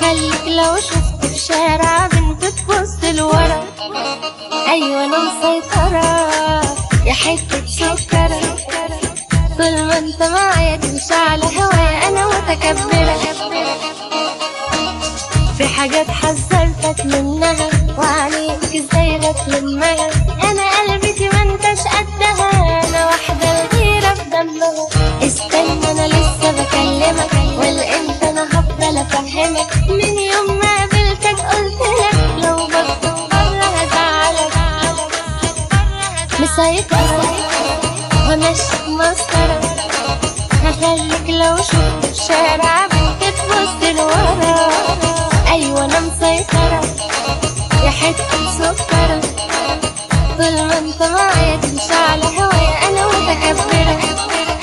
هخليك لو شفت في شارع بنت تبص لورا ايوه انا مسيطرة يا حتة سكرة طول ما انت معايا تمشي على هوايا انا متكبرة في حاجات حذرتك منها وعليك ازاي بتلمها انا قلبتي ما انتش قدها انا واحدة الغيرة في دمها استنى انا لسه بكلمك والانت انا هفضل افهمك من يوم ما قابلتك قلت لك لو بصيت بره هزعلك مسيطرة وماشي مسطرة هخليك لو شفت في شارع بنت تبص لورا ايوه انا مسيطرة يا حتة سكرة طول ما انت معايا تمشي على هوايا انا متكبرة